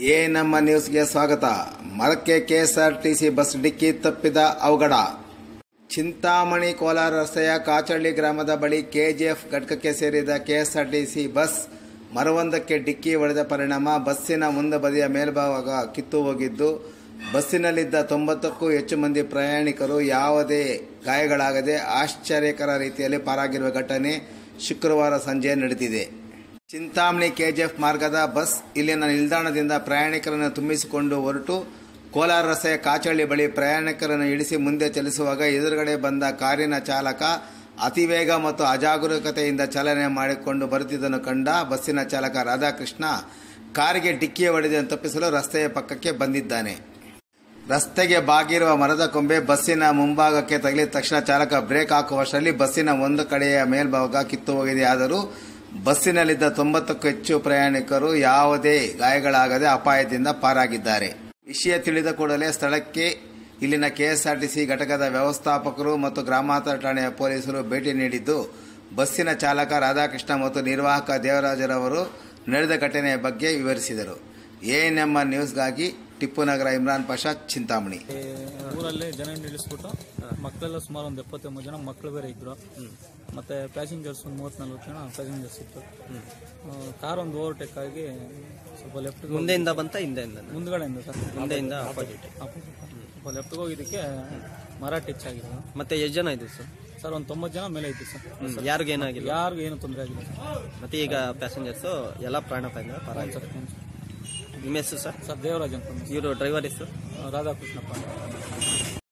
A ನಮ್ಮ ನ್ಯೂಸ್ಗೆ ಸ್ವಾಗತ ಮರಕ್ಕೆ ಕೆಎಸ್ಆರ್ಟಿಸಿ ಬಸ್ ಡಿಕ್ಕಿ ತಪ್ಪಿದ ಅವಘಡ ಚಿಂತಾಮಣಿ ಕೋಲಾರ ರಸ್ತೆಯ ಕಾಚಳ್ಳಿ ಗ್ರಾಮದ ಬಳಿ ಕೆಜಿಎಫ್ ಘಟಕಕ್ಕೆ ಸೇರಿದ ಕೆಎಸ್ಆರ್ಟಿಸಿ ಬಸ್ ಮರವೊಂದಕ್ಕೆ ಡಿಕ್ಕಿ ಹೊಡೆದ ಪರಿಣಾಮ ಬಸ್ಸಿನ ಮುಂದೆ ಬದಿಯ ಮೇಲ್ಭಾಗ ಕಿತ್ತು ಹೋಗಿದ್ದು ಬಸ್ಸಿನಲ್ಲಿದ್ದ ತೊಂಬತ್ತಕ್ಕೂ ಹೆಚ್ಚು ಮಂದಿ ಪ್ರಯಾಣಿಕರು ಯಾವುದೇ ಗಾಯಗಳಾಗದೆ ಆಶ್ಚರ್ಯಕರ ರೀತಿಯಲ್ಲಿ ಪಾರಾಗಿರುವ ಘಟನೆ ಶುಕ್ರವಾರ ಸಂಜೆ ನಡೆದಿದೆ ಚಿಂತಾಮಣಿ ಕೆಜಿಎಫ್ ಮಾರ್ಗದ ಬಸ್ ಇಲ್ಲಿನ ನಿಲ್ದಾಣದಿಂದ ಪ್ರಯಾಣಿಕರನ್ನು ತುಂಬಿಸಿಕೊಂಡು ಹೊರಟು ಕೋಲಾರ ರಸ್ತೆಯ ಕಾಚಳ್ಳಿ ಬಳಿ ಪ್ರಯಾಣಿಕರನ್ನು ಇಳಿಸಿ ಮುಂದೆ ಚಲಿಸುವಾಗ ಎದುರುಗಡೆ ಬಂದ ಕಾರಿನ ಚಾಲಕ ಅತಿವೇಗ ಮತ್ತು ಅಜಾಗರೂಕತೆಯಿಂದ ಚಾಲನೆ ಮಾಡಿಕೊಂಡು ಬರುತ್ತಿದ್ದನ್ನು ಕಂಡ ಬಸ್ಸಿನ ಚಾಲಕ ರಾಧಾಕೃಷ್ಣ ಕಾರಿಗೆ ಡಿಕ್ಕಿ ಹೊಡೆದನ್ನು ತಪ್ಪಿಸಲು ರಸ್ತೆಯ ಪಕ್ಕಕ್ಕೆ ಬಂದಿದ್ದಾನೆ ರಸ್ತೆಗೆ ಬಾಗಿರುವ ಮರದ ಕೊಂಬೆ ಬಸ್ಸಿನ ಮುಂಭಾಗಕ್ಕೆ ತಗಲಿದ ತಕ್ಷಣ ಚಾಲಕ ಬ್ರೇಕ್ ಹಾಕುವಷ್ಟರಲ್ಲಿ ಬಸ್ಸಿನ ಒಂದು ಕಡೆಯ ಮೇಲ್ಭಾಗ ಕಿತ್ತು ಹೋಗಿದೆ ಆದರೂ ಬಸ್ಸಿನಲ್ಲಿದ್ದ ತೊಂಬತ್ತಕ್ಕೂ ಹೆಚ್ಚು ಪ್ರಯಾಣಿಕರು ಯಾವುದೇ ಗಾಯಗಳಾಗದೆ ಅಪಾಯದಿಂದ ಪಾರಾಗಿದ್ದಾರೆ ವಿಷಯ ತಿಳಿದ ಕೂಡಲೇ ಸ್ಥಳಕ್ಕೆ ಇಲ್ಲಿನ ಕೆಎಸ್ಆರ್ಟಿಸಿ ಘಟಕದ ವ್ಯವಸ್ಥಾಪಕರು ಮತ್ತು ಗ್ರಾಮಾಂತರ ಠಾಣೆಯ ಪೊಲೀಸರು ಭೇಟಿ ನೀಡಿದ್ದು ಬಸ್ಸಿನ ಚಾಲಕ ರಾಧಾಕೃಷ್ಣ ಮತ್ತು ನಿರ್ವಾಹಕ ದೇವರಾಜರವರು ನಡೆದ ಘಟನೆಯ ಬಗ್ಗೆ ವಿವರಿಸಿದರು ಎಎನ್ಎಂಆರ್ ನ್ಯೂಸ್ಗಾಗಿ ಟಿಪ್ಪು ನಗರ ಇಮ್ರಾನ್ ಪಾಷಾ ಚಿಂತಾಮಣಿ ಊರಲ್ಲಿ ಜನ ನಿಲ್ಲಿಸ್ಬಿಟ್ಟು ಮಕ್ಕಳೆಲ್ಲ ಸುಮಾರು ಒಂದು ಎಪ್ಪತ್ತೊಂಬತ್ತು ಜನ ಮಕ್ಕಳು ಬೇರೆ ಇದ್ರು ಮತ್ತೆ ಪ್ಯಾಸೆಂಜರ್ಸ್ ಒಂದು ಮೂವತ್ತ್ ನಲ್ವತ್ತು ಜನ ಪ್ಯಾಸೆಂಜರ್ಸ್ ಇತ್ತು ಕಾರ್ ಒಂದು ಓವರ್ಟೇಕ್ ಆಗಿ ಸ್ವಲ್ಪ ಲೆಫ್ಟ್ ಮುಂದೆಯಿಂದ ಬಂತ ಹಿಂದೆಯಿಂದ ಮುಂದ್ಗಡೆಯಿಂದ ಸರ್ ಮುಂದೆಯಿಂದ ಅಪೋಸಿಟ್ ಸ್ವಲ್ಪ ಲೆಫ್ಟ್ಗೆ ಹೋಗಿದ್ದಕ್ಕೆ ಮರ ಟಚ್ ಆಗಿದೆ ಮತ್ತೆ ಎಷ್ಟು ಜನ ಇದೆ ಸರ್ ಸರ್ ಒಂದು ತೊಂಬತ್ತು ಜನ ಮೇಲೆ ಇತ್ತು ಸರ್ ಯಾರಿಗೂ ಏನಾಗಿಲ್ಲ ಯಾರಿಗೂ ಏನು ತೊಂದರೆ ಆಗಿಲ್ಲ ಸರ್ ಮತ್ತೆ ಈಗ ಪ್ಯಾಸೆಂಜರ್ಸ್ ಎಲ್ಲ ಪ್ರಾಣಪಾಯಿಂದ ಪರವಾಗಿಲ್ಲ ಸರ್ ಹ್ಞೂ ಸರ್. ನಿಮ್ಮ ಹೆಸರು ಸರ್ ಸರ್ ದೇವರಾಜ್ ಅಂತ ಇವರು ಡ್ರೈವರ್ ಹೆಸರು ರಾಧಾಕೃಷ್ಣಪ್ಪ ಅಂತ.